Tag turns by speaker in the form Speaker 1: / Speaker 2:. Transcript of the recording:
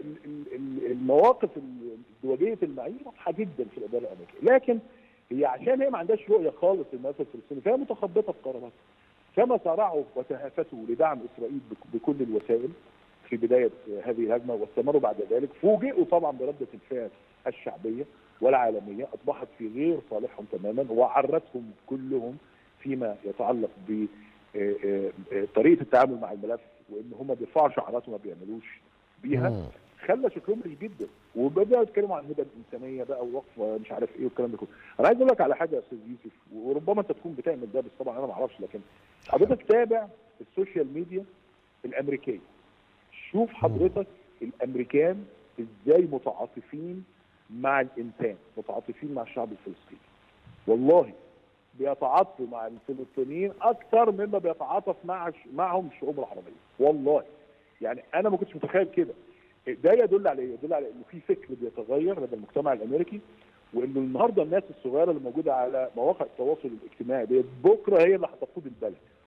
Speaker 1: المواقف ازدواجيه المعايير واضحه جدا في الاداره الامريكيه لكن هي عشان هي ما عندهاش رؤيه خالص للملف الفلسطيني فهي متخبطه في قراراتها كما سارعوا وتهافتوا لدعم اسرائيل بكل الوسائل في بدايه هذه الهجمه واستمروا بعد ذلك فوجئوا طبعا برده الفعل الشعبيه والعالميه اصبحت في غير صالحهم تماما وعرتهم كلهم فيما يتعلق ب طريقه التعامل مع الملف وان هم بيرفعوا شعارات وما بيعملوش بيها خلى شكلهم مش جدا وبداوا يتكلموا عن الهدى الانسانيه بقى ووقف مش عارف ايه والكلام ده كله انا عايز اقول لك على حاجه يا استاذ يوسف وربما انت تكون بتعمل ده بس طبعا انا ما اعرفش لكن حضرتك تابع السوشيال ميديا الامريكيه شوف حضرتك الامريكان ازاي متعاطفين مع الانسان متعاطفين مع الشعب الفلسطيني والله بيتعاطفوا مع الفلسطينيين اكثر مما بيتعاطف مع معهم الشعوب العربيه والله يعني انا ما كنتش متخيل كده ده يدل على ايه؟ يدل على انه في فكر بيتغير لدى المجتمع الامريكي وانه النهارده الناس الصغيره اللي موجوده على مواقع التواصل الاجتماعي ديت بكره هي اللي هتقود البلد